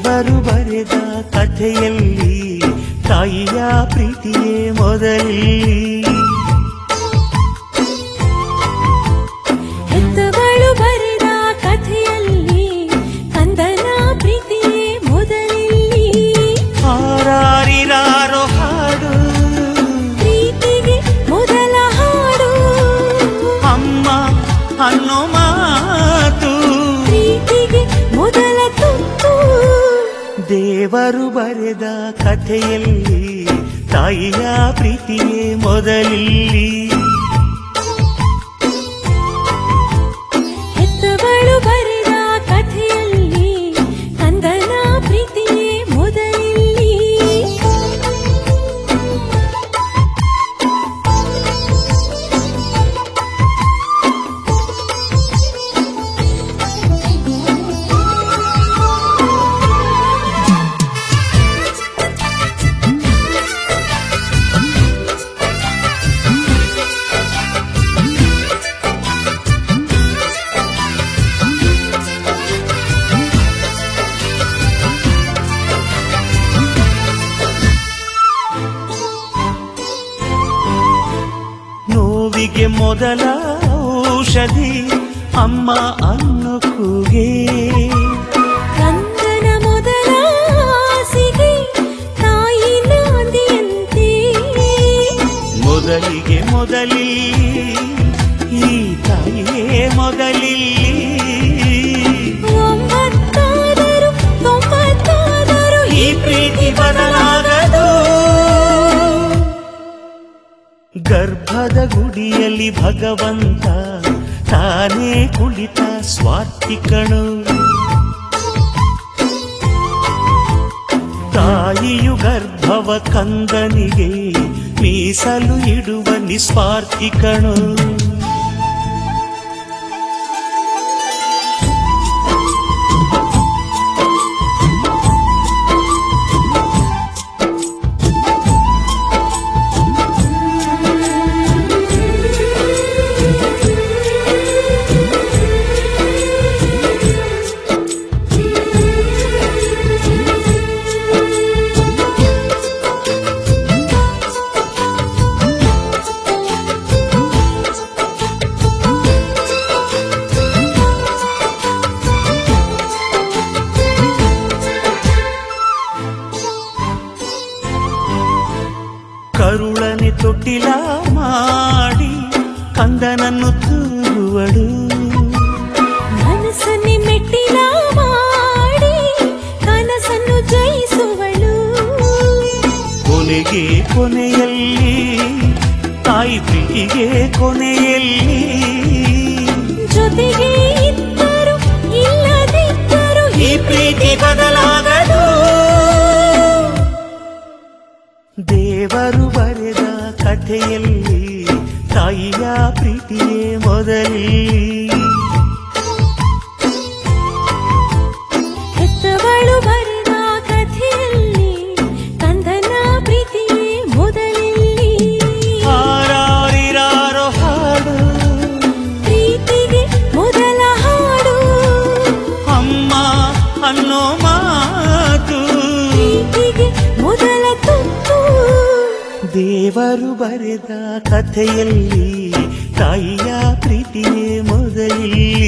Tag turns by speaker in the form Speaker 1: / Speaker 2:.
Speaker 1: ದೇವರು ಬರೆದ ಕಥೆಯಲ್ಲಿ ತಾಯಿಯ ಪ್ರೀತಿಯೇ ಮೊದಲಿ
Speaker 2: ಹೆತ್ತವಳು ಬರೆದ ಕಥೆಯಲ್ಲಿ ಕಂದನ ಪ್ರೀತಿಯೇ ಮೊದಲಿಲ್ಲಿ
Speaker 1: ಹಾರಾರಿರಾರೋ ಹಾಡು
Speaker 2: ಪ್ರೀತಿಗೆ ಮೊದಲ ಹಾಡು
Speaker 1: ಅಮ್ಮ ಅನ್ನೋ ಮಾತು
Speaker 2: ಪ್ರೀತಿಗೆ ಮೊದಲ ತುತ್ತು
Speaker 1: ದೇವರು ಬರೆದ ಕಥೆಯಲ್ಲಿ ತಾಯಿಯ ಪ್ರೀತಿಯೇ ಮೊದಲಿಲ್ಲಿ
Speaker 2: ಹೆತ್ತವಳು ಬರೆದ ಕಥೆಯಲ್ಲಿ ಕಂದನ ಪ್ರೀತಿಯೇ ಮೊದಲಿಲ್ಲಿ
Speaker 1: ನೋವಿಗೆ ಮೊದಲ ಔಷಧಿ ಅಮ್ಮ ಅನ್ನೋ ಕೂಗೆ
Speaker 2: ಕಂದನ ಮೊದಲ ಆಸೆಗೆ ತಾಯಿ ನಾಂದಿಯಂತೆ
Speaker 1: ಮೊದಲಿಗೆ ಮೊದಲಿ ಈ ತಾಯಿಯೇ ಮೊದಲಿ
Speaker 2: ಒಂಬತ್ತಾದರೂ ತೊಂಬತ್ತಾದರೂ
Speaker 1: ಈ ಪ್ರೀತಿ ಬದಲಾಗದು ಗರ್ಭದ ಗುಡಿಯಲ್ಲಿ ಭಗವಂತ ತಾನೇ ಕುಳಿತ ಸ್ವಾರ್ಥಿಕಣು ತಾಯಿಯು ಗರ್ಭವ ಕಂದನಿಗೆ ಮೀಸಲು ಇಡುವ ನಿಸ್ವಾರ್ಥಿಕಣು ಕರುಳನೆ ತೊಟ್ಟಿಲ ಮಾಡಿ ಕಂದನನ್ನು ತೂಗುವಳು
Speaker 2: ಮನಸ್ಸನ್ನೇ ಮೆಟ್ಟಿಲ ಮಾಡಿ ಕನಸನ್ನು ಜಯಿಸುವಳು
Speaker 1: ಕೊನೆಗೆ ಕೊನೆಯಲ್ಲಿ ತಾಯಿ ಪ್ರೀತಿಗೆ ಕೊನೆಯಲ್ಲಿ
Speaker 2: ಜೊತೆಗೆ ಇದ್ದರು ಇಲ್ಲದಿದ್ದರು
Speaker 1: ಈ ಪ್ರೀತಿ ಬದಲಾಗದು ದೇವರು ಬರೆದ ಕಥೆಯಲ್ಲಿ ತಾಯಿಯ ಪ್ರೀತಿಯೇ ಮೊದಲಿ
Speaker 2: ಹೆತ್ತವಳು ಬರೆದ ಕಥೆಯಲ್ಲಿ ಕಂದನ ಪ್ರೀತಿಯೇ ಮೊದಲಿಲ್ಲಿ
Speaker 1: ಹಾರಾರಿರಾರೋ ಹಾಡು
Speaker 2: ಪ್ರೀತಿಗೆ ಮೊದಲ ಹಾಡು
Speaker 1: ಅಮ್ಮ ಅನ್ನೋ ಮಾತು
Speaker 2: ಪ್ರೀತಿಗೆ ಮೊದಲ ತುತ್ತು
Speaker 1: ದೇವರು ಬರೆದ ಕಥೆಯಲ್ಲಿ ತಾಯಿಯ ಪ್ರೀತಿಯೇ ಮೊದಲಿ